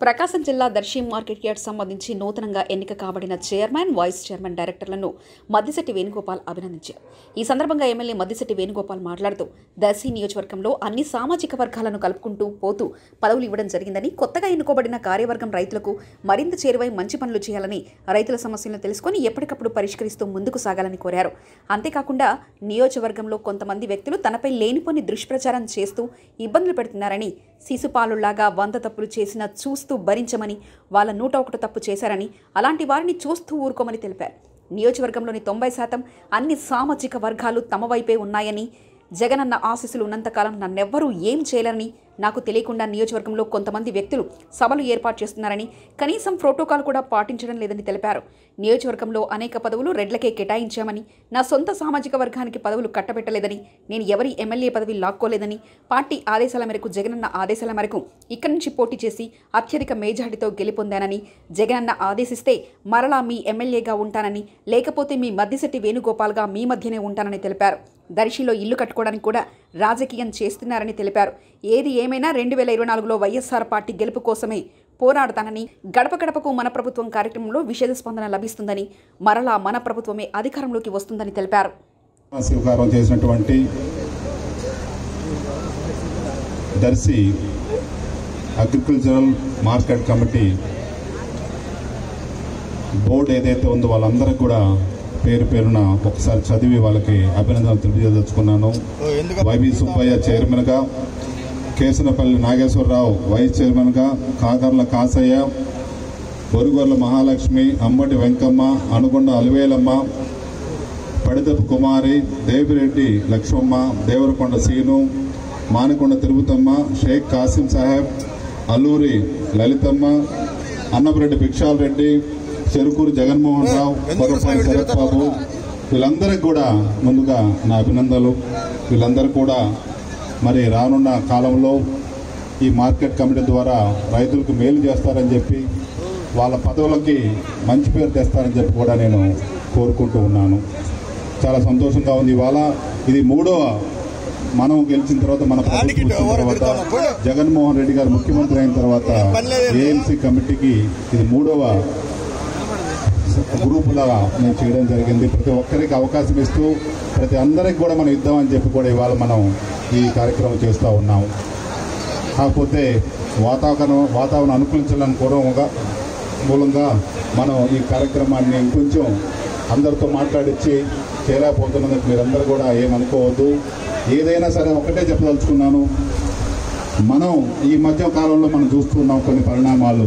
ప్రకాశం జిల్లా Darsi market yard సంబంధించి నూతనంగా ఎన్నిక కాబడిన చైర్మన్ వైస్ చైర్మన్ డైరెక్టర్లను మద్దిశెట్టి వేణుగోపాల్ అభినందించారు ఈ సందర్భంగా ఎమ్మెల్యే మద్దిశెట్టి వేణుగోపాల్ మాట్లాడుతూ దర్శి నియోజకవర్గంలో అన్ని సామాజిక వర్గాలను కలుపుకుంటూ పోతూ పదవులు ఇవ్వడం జరిగిందని కొత్తగా ఎన్నుకోబడిన కార్యవర్గం రైతులకు మరింత చేరువై మంచి పనులు చేయాలని రైతుల సమస్యలను తెలుసుకొని ఎప్పటికప్పుడు పరిష్కరిస్తూ ముందుకు సాగాలని కోరారు అంతేకాకుండా నియోజకవర్గంలో కొంతమంది వ్యక్తులు తనపై లేనిపోని దుష్ప్రచారం చేస్తూ ఇబ్బందులు పెడుతున్నారని శిశుపాలులాగా వంద తప్పులు చేసినా చూస్తూ భరించమని వాళ్ళ నూట ఒకటి తప్పు చేశారని అలాంటి వారిని చూస్తూ ఊరుకోమని తెలిపారు నియోజకవర్గంలోని తొంభై శాతం అన్ని సామాజిక వర్గాలు తమ వైపే ఉన్నాయని జగనన్న ఆశీస్సులు ఉన్నంతకాలం నన్నెవ్వరూ ఏం చేయలేరని నాకు తెలియకుండా నియోజకవర్గంలో కొంతమంది వ్యక్తులు సభలు ఏర్పాటు చేస్తున్నారని కనీసం ప్రోటోకాల్ కూడా పాటించడం లేదని తెలిపారు నియోజకవర్గంలో అనేక పదవులు రెడ్లకే కేటాయించామని నా సొంత సామాజిక వర్గానికి పదవులు కట్టబెట్టలేదని నేను ఎవరి ఎమ్మెల్యే పదవి లాక్కోలేదని పార్టీ ఆదేశాల మేరకు జగనన్న ఆదేశాల మేరకు ఇక్కడి నుంచి పోటీ చేసి అత్యధిక మేజార్టీతో గెలుపొందానని జగనన్న ఆదేశిస్తే మరలా మీ ఎమ్మెల్యేగా ఉంటానని లేకపోతే మీ మద్దిశెట్టి వేణుగోపాల్గా మీ మధ్యనే ఉంటానని తెలిపారు దర్శిలో ఇల్లు కట్టుకోవడానికి కూడా రాజకీయం చేస్తున్నారని తెలిపారు ఏది ఏమైనా రెండు వేల ఇరవై నాలుగులో వైఎస్ఆర్ పార్టీ గెలుపు కోసమే పోరాడతానని గడప గడపకు మన ప్రభుత్వం కార్యక్రమంలో విషేద స్పందన లభిస్తుందని మరలా మన ప్రభుత్వమే అధికారంలోకి వస్తుందని తెలిపారు స్వీకారం చేసినటువంటి Darsi agricultural market committee board ఏదైతే ఉందో వాళ్ళందరికీ కూడా పేరు పేరున ఒకసారి చదివి వాళ్ళకి అభినందనలు తెలియజేదలుచుకున్నాను వైవి సుబ్బయ్య చైర్మన్గా కేసనపల్లి నాగేశ్వరరావు వైస్ చైర్మన్గా కాకర్ల కాసయ్య బొరుగొర్ల మహాలక్ష్మి అంబటి వెంకమ్మ అనుకొండ అలివేలమ్మ పడిదపు కుమారి దేవిరెడ్డి లక్ష్మమ్మ దేవరకొండ సీను మానకొండ తిరుపతమ్మ షేక్ కాసిం సాహెబ్ అల్లూరి లలితమ్మ అన్నపరెడ్డి భిక్షాల్ రెడ్డి చెరుకూరు జగన్మోహన్ రావు కొరపాటి శరత్ బాబు వీళ్ళందరికీ కూడా ముందుగా నా అభినందనలు వీళ్ళందరూ కూడా మరి రానున్న కాలంలో ఈ మార్కెట్ కమిటీ ద్వారా రైతులకు మేలు చేస్తారని చెప్పి వాళ్ళ పదవులకి మంచి పేరు తెస్తారని చెప్పి కూడా నేను కోరుకుంటూ ఉన్నాను చాలా సంతోషంగా ఉంది ఇవాళ ఇది మూడవ మనం గెలిచిన తర్వాత మన ప్రభుత్వం వచ్చిన తర్వాత జగన్మోహన్ రెడ్డి గారు ముఖ్యమంత్రి అయిన తర్వాత ఏఎంసీ కమిటీకి ఇది మూడవ గ్రూపులా నేను చేయడం జరిగింది ప్రతి ఒక్కరికి అవకాశం ఇస్తూ ప్రతి అందరికి కూడా మనం ఇద్దామని చెప్పి కూడా ఇవాళ మనం ఈ కార్యక్రమం చేస్తూ ఉన్నాం కాకపోతే వాతావరణం వాతావరణం అనుకూలించాలని పూర్వముగా మూలంగా మనం ఈ కార్యక్రమాన్ని ఇంకొంచెం అందరితో మాట్లాడించి చేయలేకపోతున్నందుకు మీరందరూ కూడా ఏమనుకోవద్దు ఏదైనా సరే ఒకటే చెప్పదలుచుకున్నాను మనం ఈ మధ్య కాలంలో మనం చూస్తున్నాం కొన్ని పరిణామాలు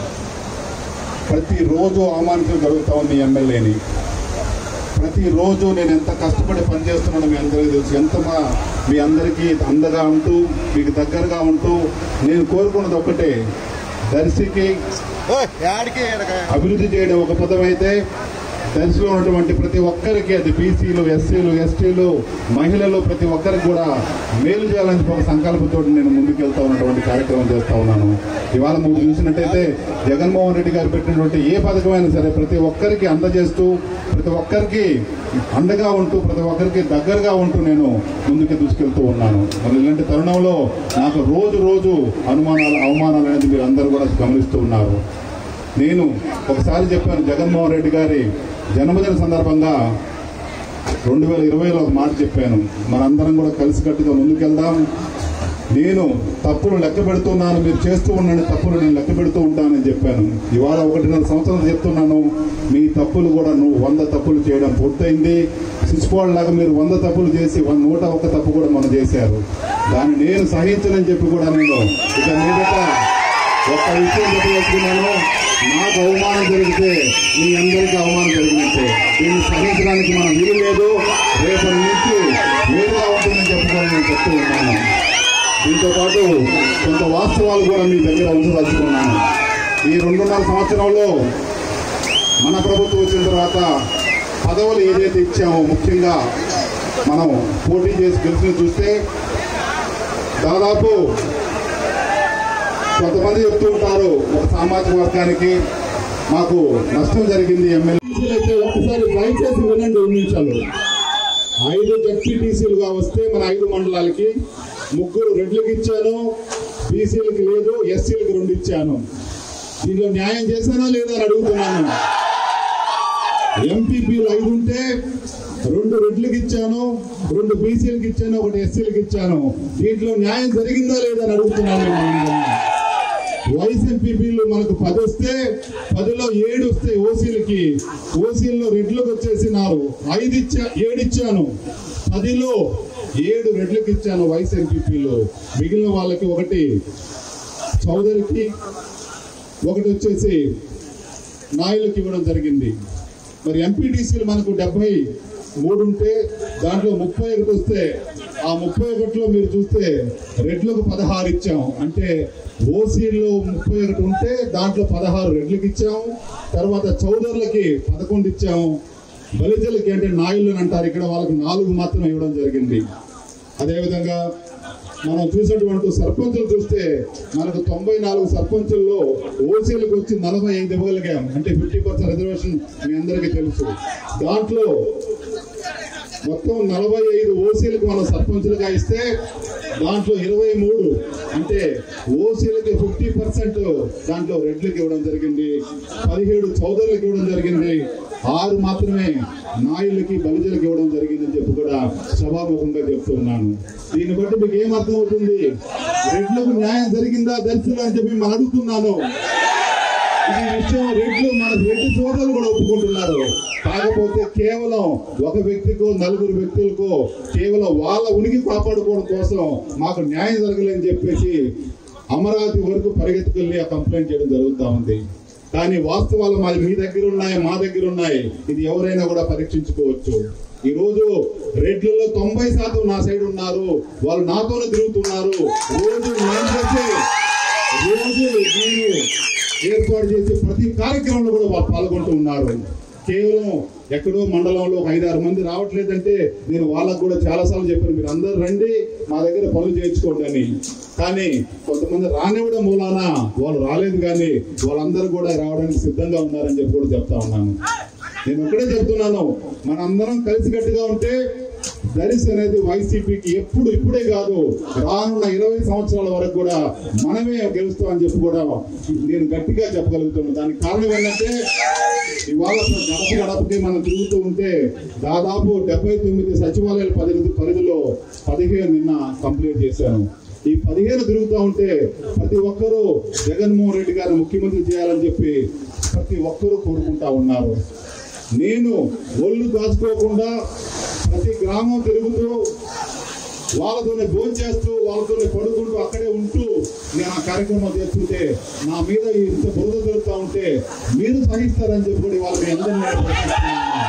ప్రతిరోజు అవమానించడం జరుగుతూ ఉంది ఈ ఎమ్మెల్యేని ప్రతిరోజు నేను ఎంత కష్టపడి పనిచేస్తున్నానో మీ అందరికీ తెలుసు ఎంత మా మీ అందరికీ అండగా ఉంటూ మీకు దగ్గరగా ఉంటూ నేను కోరుకున్నది ఒక్కటే దర్శికి యాడికి అభివృద్ధి చేయడం ఒక పదం అయితే దర్శిలో ఉన్నటువంటి ప్రతి ఒక్కరికి అది బీసీలు ఎస్సీలు ఎస్టీలు మహిళలు ప్రతి ఒక్కరికి కూడా మేలు చేయాలని ఒక సంకల్పంతో నేను ముందుకెళ్తా ఉన్నటువంటి కార్యక్రమం చేస్తా ఉన్నాను ఇవాళ మీరు చూసినట్టయితే జగన్మోహన్ రెడ్డి గారు పెట్టినటువంటి ఏ పథకమైనా సరే ప్రతి ఒక్కరికి అందజేస్తూ ప్రతి ఒక్కరికి అండగా ఉంటూ ప్రతి ఒక్కరికి దగ్గరగా ఉంటూ నేను ముందుకు దూసుకెళ్తూ ఉన్నాను మరి ఇలాంటి తరుణంలో నాకు రోజు రోజు అనుమానాలు అవమానాలు అనేది మీరు అందరూ కూడా గమనిస్తూ ఉన్నారు నేను ఒకసారి చెప్పాను జగన్మోహన్ రెడ్డి గారి జన్మదిన సందర్భంగా రెండు వేల ఇరవైలో ఒక మాట చెప్పాను మనందరం కూడా కలిసికట్టుగా ముందుకెళ్దాం నేను తప్పులు లెక్క పెడుతున్నాను మీరు చేస్తూ ఉండండి తప్పులు నేను లెక్క పెడుతూ ఉంటానని చెప్పాను ఇవాళ ఒకటిన్నర సంవత్సరాలు చెప్తున్నాను మీ తప్పులు కూడా నువ్వు వంద తప్పులు చేయడం పూర్తయింది శిశుపాళ్ళలాగా మీరు వంద తప్పులు చేసి వన్ నూట ఒక్క తప్పు కూడా మనం చేశారు దాన్ని నేను సహించనని చెప్పి కూడా నేను ఇక మీదట ఒక్క విషయం చెప్పదలుచుకున్నాను నాకు అవమానం జరిగితే మీ అందరికీ అవమానం జరిగినట్టే దీన్ని సహించడానికి మనం వీలు లేదు రేపటి నుంచి వేరుగా ఉంటుందని చెప్పుకొని నేను చెప్తూ ఉన్నాను దీంతో పాటు కొంత వాస్తవాలు కూడా మీ దగ్గర ఉంచదలుచుకున్నాను ఈ రెండున్నర సంవత్సరంలో మన ప్రభుత్వం వచ్చిన తర్వాత పదవులు ఏదైతే ఇచ్చామో ముఖ్యంగా మనం పోటీ చేసి గెలిచిన చూస్తే దాదాపు కొంతమంది చెప్తూ ఉంటారు ఒక సామాజిక వర్గానికి మాకు నష్టం జరిగింది ఎమ్మెల్యే అయితే ఒకసారి ట్రై చేసి వినండి రెండు నిమిషాలు ఐదు జడ్పీటీసీలుగా వస్తే మన ఐదు మండలాలకి ముగ్గురు రెడ్లకు ఇచ్చాను బీసీలకు లేదు ఎస్సీలకు రెండు ఇచ్చాను దీనిలో న్యాయం చేశానా లేదా అని అడుగుతున్నాను ఎంపీపీలు ఐదు ఉంటే రెండు రెడ్లకు ఇచ్చాను రెండు బీసీలకు ఇచ్చాను ఒకటి ఎస్సీలకు ఇచ్చాను దీంట్లో న్యాయం జరిగిందా లేదా అని అడుగుతున్నాను నేను. వైస్ ఎంపీపీలు మనకు పది వస్తే పదిలో ఏడు వస్తాయి ఓసీలకి ఓసీల్లో రెడ్లకు వచ్చేసినారు ఐదు ఇచ్చా ఏడు ఇచ్చాను పదిలో ఏడు రెడ్లకు ఇచ్చాను వైస్ ఎంపీపీలు మిగిలిన వాళ్ళకి ఒకటి చౌదరికి ఒకటి వచ్చేసి నాయులకు ఇవ్వడం జరిగింది మరి ఎంపీటీసీలు మనకు డెబ్బై మూడు ఉంటే దాంట్లో ముప్పై ఒకటి వస్తే ఆ ముప్పై ఒకటిలో మీరు చూస్తే రెడ్లకు పదహారు ఇచ్చాం అంటే ఓసీల్లో ముప్పై ఒకటి ఉంటే దాంట్లో పదహారు రెడ్లకు ఇచ్చాం తర్వాత చౌదరులకి పదకొండు ఇచ్చాం బలిజలకి అంటే నాయుళ్ళు అని అంటారు ఇక్కడ వాళ్ళకి నాలుగు మాత్రం ఇవ్వడం జరిగింది అదేవిధంగా మనం చూసినటువంటి సర్పంచులు చూస్తే మనకు తొంభై నాలుగు సర్పంచుల్లో ఓసీలకు వచ్చి నలభై ఐదు ఇవ్వగలిగాం అంటే ఫిఫ్టీ పర్సెంట్ రిజర్వేషన్ మీ అందరికీ తెలుసు దాంట్లో మొత్తం నలభై ఐదు ఓసీలకు మనం సర్పంచులుగా ఇస్తే దాంట్లో ఇరవై మూడు అంటే ఓసీలకి ఫిఫ్టీ పర్సెంట్ దాంట్లో రెడ్లకు ఇవ్వడం జరిగింది పదిహేడు చౌదరులకు ఇవ్వడం జరిగింది ఆరు మాత్రమే నాయుళ్ళకి బలిజలకు ఇవ్వడం జరిగిందని చెప్పి కూడా సభాముఖంగా చెప్తున్నాను దీన్ని బట్టి మీకు ఏం అర్థమవుతుంది రెడ్లకు న్యాయం జరిగిందా దర్శనం అని చెప్పి మనం అడుగుతున్నాను ఈ విషయం రెడ్లు మన రెడ్డి సోదరులు కూడా ఒప్పుకుంటున్నారు కాకపోతే కేవలం ఒక వ్యక్తికో నలుగురు వ్యక్తులకో కేవలం వాళ్ళ ఉనికి కాపాడుకోవడం కోసం మాకు న్యాయం జరగలేదని చెప్పేసి అమరావతి వరకు పరిగెత్తుకెళ్ళి ఆ కంప్లైంట్ చేయడం జరుగుతా ఉంది కానీ వాస్తవాలు మాది మీ దగ్గర ఉన్నాయి మా దగ్గర ఉన్నాయి ఇది ఎవరైనా కూడా పరీక్షించుకోవచ్చు ఈ రోజు రెడ్లలో తొంభై శాతం నా సైడ్ ఉన్నారు వాళ్ళు నాతోనే తిరుగుతున్నారు రోజు నేను చేసే రోజు నేను ఏర్పాటు చేసే ప్రతి కార్యక్రమంలో కూడా వాళ్ళు పాల్గొంటూ ఉన్నారు కేవలం ఎక్కడో మండలంలో ఒక ఐదారు మంది రావట్లేదంటే నేను వాళ్ళకు కూడా చాలా సార్లు చెప్పాను మీరు అందరు రండి మా దగ్గర పనులు చేయించుకోండి అని కానీ కొంతమంది రానివ్వడం మూలాన వాళ్ళు రాలేదు కానీ వాళ్ళందరూ కూడా రావడానికి సిద్ధంగా ఉన్నారని చెప్పి కూడా చెప్తా ఉన్నాను నేను ఒకటే చెప్తున్నాను మనందరం కలిసికట్టుగా ఉంటే దరిస్ అనేది వైసీపీకి ఎప్పుడు ఇప్పుడే కాదు రానున్న ఇరవై సంవత్సరాల వరకు కూడా మనమే గెలుస్తామని చెప్పి కూడా నేను గట్టిగా చెప్పగలుగుతున్నాను దానికి కారణం ఏంటంటే ఇవాళ గడప గడపకి మనం తిరుగుతూ ఉంటే దాదాపు డెబ్బై తొమ్మిది సచివాలయాల పరిధి పరిధిలో పదిహేను నిన్న కంప్లీట్ చేశాను ఈ పదిహేను తిరుగుతూ ఉంటే ప్రతి ఒక్కరూ జగన్మోహన్ రెడ్డి గారు ముఖ్యమంత్రి చేయాలని చెప్పి ప్రతి ఒక్కరూ కోరుకుంటా ఉన్నారు నేను ఒళ్ళు దాచుకోకుండా ప్రతి గ్రామం తిరుగుతూ వాళ్ళతోనే భోజనం చేస్తూ వాళ్ళతోనే పడుకుంటూ అక్కడే ఉంటూ నేను ఆ కార్యక్రమం చేస్తుంటే నా మీద ఇంత బురద దొరుకుతా ఉంటే మీరు సహిస్తారని చెప్పి కూడా ఇవాళ మీ అందరినీ నేను ప్రశ్నిస్తున్నాను.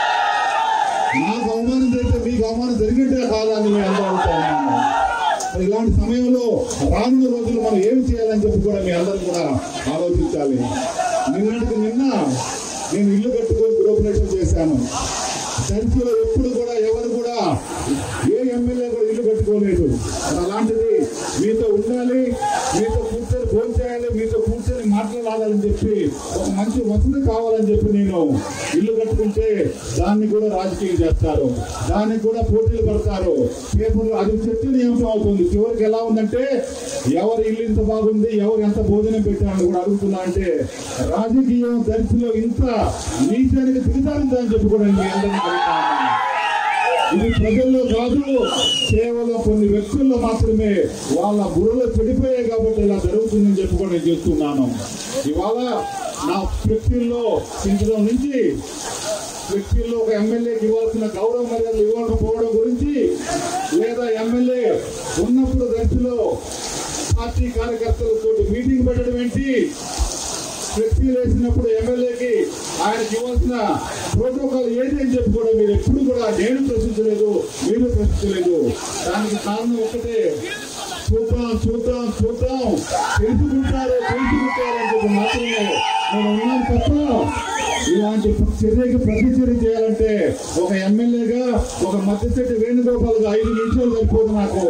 నాకు అవమానం జరిగితే మీకు అవమానం జరిగినట్టే కాదని మేము అందరూ అడుగుతా ఉన్నాము మరి ఇలాంటి సమయంలో రానున్న రోజులు మనం ఏం చేయాలని చెప్పి కూడా మీ అందరూ కూడా ఆలోచించాలి నిన్నటికి నిన్న నేను ఇల్లు కట్టుకొని గృహప్రవేశం చేశాను చర్చిలో ఎప్పుడు కూడా ఎవరు కూడా ఏ ఎమ్మెల్యే కూడా ఇల్లు కట్టుకోలేదు మరి అలాంటిది మీతో ఉండాలి మీతో కూర్చొని ఫోన్ చేయాలి మీతో కూర్చొని మాట్లాడాలని చెప్పి ఒక మంచి వసతి కావాలని చెప్పి నేను ఇల్లు కట్టుకుంటే దాన్ని కూడా రాజకీయం చేస్తారు దానికి కూడా పోటీలు పడతారు పేపర్లు అది చర్చనీయాంశం అవుతుంది చివరికి ఎలా ఉందంటే ఎవరి ఇల్లు ఇంత బాగుంది ఎవరు ఎంత భోజనం పెట్టారని కూడా అడుగుతున్నా అంటే రాజకీయం దర్శిలో ఇంత నీచానికి దిగజారిందని చెప్పి కూడా నేను మీ అందరినీ అడుగుతా ఉన్నాను. ఇది ప్రజల్లో కాదు కేవలం కొన్ని వ్యక్తుల్లో మాత్రమే వాళ్ళ బుర్రలో చెడిపోయాయి కాబట్టి ఇలా జరుగుతుందని చెప్పి కూడా నేను చేస్తున్నాను ఇవాళ నా వ్యక్తుల్లో చించడం నుంచి వ్యక్తుల్లో ఒక ఎమ్మెల్యేకి ఇవ్వాల్సిన గౌరవ మర్యాదలు ఇవ్వకపోవడం గురించి లేదా ఎమ్మెల్యే ఉన్నప్పుడు దశలో పార్టీ కార్యకర్తలతో మీటింగ్ పెట్టడం ఏంటి ఫ్లెక్సీలు వేసినప్పుడు ఎమ్మెల్యేకి ఆయనకి ఇవ్వాల్సిన ప్రోటోకాల్ ఏది అని చెప్పి కూడా మీరు ఎప్పుడు కూడా నేను ప్రశ్నించలేదు మీరు ప్రశ్నించలేదు దానికి కారణం ఒకటే చూద్దాం చూద్దాం చూద్దాం తెలుసుకుంటారు తెలుసుకుంటారు అని చెప్పి మాత్రమే నేను ఉన్నాను తప్ప ఇలాంటి చర్యకి ప్రతిచర్య చేయాలంటే ఒక ఎమ్మెల్యేగా ఒక మధ్యశెట్టి వేణుగోపాల్గా ఐదు నిమిషాలు సరిపోదు నాకు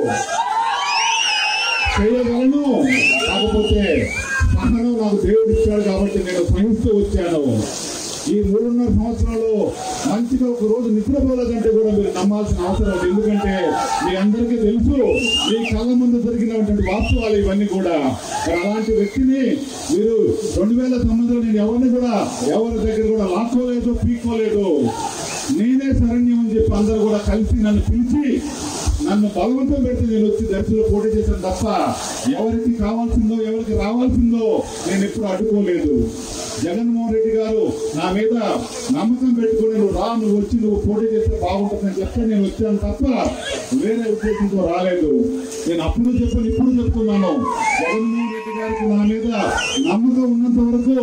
చేయగలను కాకపోతే సహనం నాకు దేవుడు ఇచ్చాడు కాబట్టి నేను సహిస్తూ వచ్చాను ఈ మూడున్నర సంవత్సరంలో మంచిగా ఒక రోజు నిద్రపోలేదంటే కూడా మీరు నమ్మాల్సిన అవసరం లేదు ఎందుకంటే మీ అందరికీ తెలుసు మీ కళ్ళ ముందు జరిగినటువంటి వాస్తవాలు ఇవన్నీ కూడా మరి అలాంటి వ్యక్తిని మీరు రెండు వేల తొమ్మిదిలో నేను ఎవరిని కూడా ఎవరి దగ్గర కూడా లాక్కోలేదు పీక్కోలేదు నేనే శరణ్యం అని చెప్పి అందరూ కూడా కలిసి నన్ను పిలిచి నన్ను బలవంతం పెడితే నేను వచ్చి దర్శనం పోటీ చేశాను తప్ప ఎవరికి కావాల్సిందో ఎవరికి రావాల్సిందో నేను ఎప్పుడు అడ్డుకోలేదు జగన్మోహన్ రెడ్డి గారు నా మీద నమ్మకం పెట్టుకుని నువ్వు రా నువ్వు వచ్చి నువ్వు పోటీ చేస్తే బాగుంటుందని చెప్తే నేను వచ్చాను తప్ప వేరే ఉద్దేశంతో రాలేదు నేను అప్పుడు చెప్పాను ఇప్పుడు చెప్తున్నాను జగన్మోహన్ రెడ్డి గారికి నా మీద నమ్మకం ఉన్నంత వరకు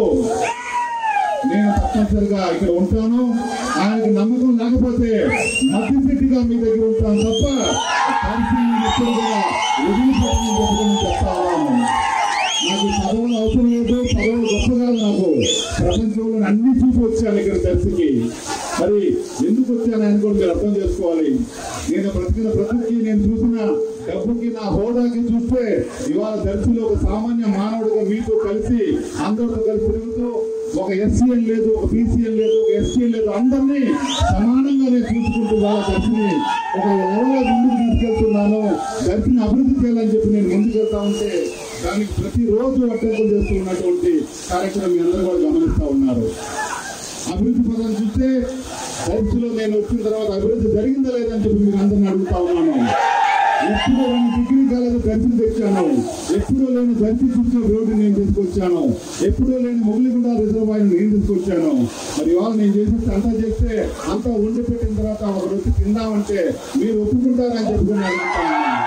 నేను తప్పనిసరిగా ఇక్కడ ఉంటాను ఆయనకు నమ్మకం లేకపోతే మధ్యశెట్టిగా మీ దగ్గర ఉంటాను తప్ప పరిస్థితి ఎప్పుడు కూడా వదిలిపెట్టని చెప్పని చెప్తా ఉన్నాను నాకు పదవులు అవసరం లేదు పదవులు గొప్ప కాదు నాకు ప్రపంచంలో అన్ని చూసి వచ్చాను ఇక్కడ దర్శకి మరి ఎందుకు వచ్చాను ఆయన కూడా మీరు అర్థం చేసుకోవాలి నేను బ్రతికిన బ్రతుకి నేను చూసిన డబ్బుకి నా హోదాకి చూస్తే ఇవాళ దర్శిలో ఒక సామాన్య మానవుడిగా మీతో కలిసి అందరితో కలిసి తిరుగుతూ ఒక ఎస్సీఎల్ లేదు ఒక బీసీఎల్ లేదు ఒక ఎస్టీఎల్ లేదు అందరినీ సమానంగా నేను చూసుకుంటూ వాళ్ళ దర్శిని ఒక లెవెల్లో ముందుకు తీసుకెళ్తున్నాను దర్శిని అభివృద్ధి చేయాలని చెప్పి నేను ముందుకు వెళ్తా ఉంటే దానికి ప్రతిరోజు అడ్డంకులు చేస్తూ ఉన్నటువంటి కార్యక్రమం మీ అందరూ కూడా గమనిస్తా ఉన్నారు అభివృద్ధి పదం చూస్తే దర్శిలో నేను వచ్చిన తర్వాత అభివృద్ధి జరిగిందా లేదని చెప్పి మీరు అందరిని అడుగుతా ఉన్నాను ఎప్పుడో నేను డిగ్రీ కాలేజ్ దర్శనం తెచ్చాను ఎప్పుడో లేని దర్శి చూసిన రోడ్డు నేను తీసుకొచ్చాను ఎప్పుడో లేని మొగిలిగుండ రిజర్వాయర్ నేను తీసుకొచ్చాను మరి ఇవాళ నేను చేసేస్తే అంతా చేస్తే అంతా ఉండి పెట్టిన తర్వాత ఒక రోజు తిందామంటే మీరు ఒప్పుకుంటారని చెప్పుకుని అడుగుతా ఉన్నాను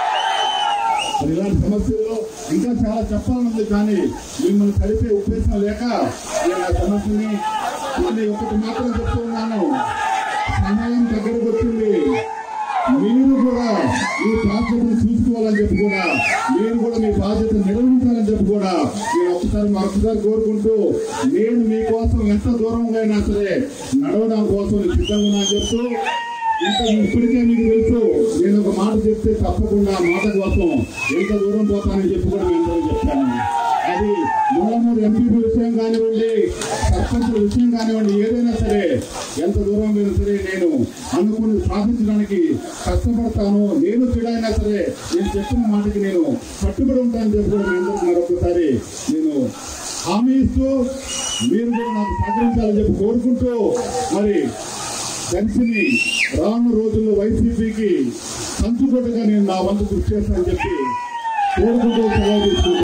మరి ఇలాంటి సమస్యల్లో ఇంకా చాలా చెప్పాలనుంది కానీ మిమ్మల్ని కలిపే ఉద్దేశం లేక నేను ఆ సమస్యని కొన్ని ఒకటి మాత్రం చెప్తూ ఉన్నాను సమయం దగ్గరకు వచ్చింది మీరు కూడా మీ బాధ్యతను చూసుకోవాలని చెప్పి కూడా మీరు కూడా మీ బాధ్యత నిర్వహించాలని చెప్పి కూడా నేను ఒకసారి మరొకసారి కోరుకుంటూ నేను మీకోసం ఎంత దూరంగా అయినా సరే నడవడం కోసం సిద్ధంగా ఉన్నా అని చెప్తూ ఇంకా ఇప్పటికే మీకు తెలుసు నేను ఒక మాట చెప్తే తప్పకుండా ఆ మాట కోసం ఎంత దూరం పోతానని చెప్పి కూడా నేను అందరూ చెప్తాను అది మూలమూరు ఎంపీ విషయం కానివ్వండి సర్పంచ్ విషయం కానివ్వండి ఏదైనా సరే ఎంత దూరం అయినా సరే నేను అనుకుని సాధించడానికి కష్టపడతాను నేను చెడైనా సరే నేను చెప్పిన మాటకి నేను కట్టుబడి ఉంటానని చెప్పి కూడా మీ అందరికీ మరొకసారి నేను హామీ ఇస్తూ మీరు కూడా నాకు సహకరించాలని చెప్పి కోరుకుంటూ మరి కలిసిని రాను రోజుల్లో వైసీపీకి సంచుకొట్టగా నేను నా వంతు కృషి చేస్తానని చెప్పి కోరుకుంటూ సెలవు తీసుకుంటున్నాను.